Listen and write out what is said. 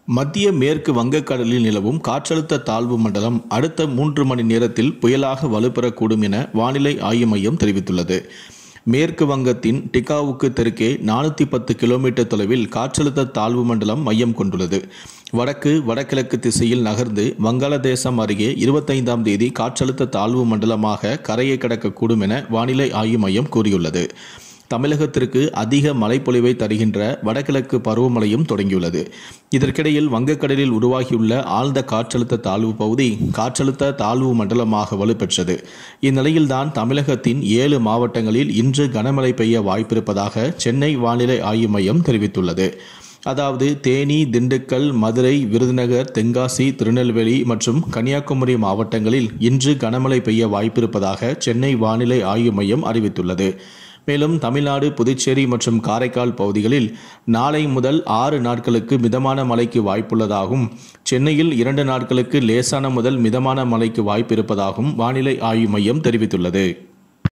மத்திய மேற்கு வங்கக்கடலில் நிலவும் காற்றழுத்த தாழ்வு மண்டலம் அடுத்த மூன்று மணி நேரத்தில் புயலாக வலுப்பெறக்கூடும் என வானிலை ஆய்வு மையம் தெரிவித்துள்ளது மேற்கு வங்கத்தின் டிகாவுக்கு தெற்கே நானூற்றி பத்து கிலோமீட்டர் தொலைவில் காற்றழுத்த தாழ்வு மண்டலம் மையம் கொண்டுள்ளது வடக்கு வடகிழக்கு திசையில் நகர்ந்து வங்காளதேசம் அருகே இருபத்தைந்தாம் தேதி காற்றழுத்த தாழ்வு மண்டலமாக கரையை கடக்கக்கூடும் என வானிலை ஆய்வு மையம் கூறியுள்ளது தமிழகத்திற்கு அதிக மழைப்பொழிவை தருகின்ற வடகிழக்கு பருவமழையும் தொடங்கியுள்ளது இதற்கிடையில் வங்கக்கடலில் உருவாகியுள்ள ஆழ்ந்த காற்றழுத்த தாழ்வு பகுதி காற்றழுத்த தாழ்வு மண்டலமாக வலுப்பெற்றது இந்நிலையில்தான் தமிழகத்தின் ஏழு மாவட்டங்களில் இன்று கனமழை பெய்ய வாய்ப்பிருப்பதாக சென்னை வானிலை ஆய்வு மையம் தெரிவித்துள்ளது அதாவது தேனி திண்டுக்கல் மதுரை விருதுநகர் தென்காசி திருநெல்வேலி மற்றும் கன்னியாகுமரி மாவட்டங்களில் இன்று கனமழை பெய்ய வாய்ப்பிருப்பதாக சென்னை வானிலை ஆய்வு மையம் அறிவித்துள்ளது மேலும் தமிழ்நாடு புதுச்சேரி மற்றும் காரைக்கால் பகுதிகளில் நாளை முதல் ஆறு நாட்களுக்கு மிதமான மழைக்கு வாய்ப்புள்ளதாகவும் சென்னையில் இரண்டு நாட்களுக்கு லேசான முதல் மிதமான மழைக்கு வாய்ப்பு இருப்பதாகவும் வானிலை ஆய்வு மையம் தெரிவித்துள்ளது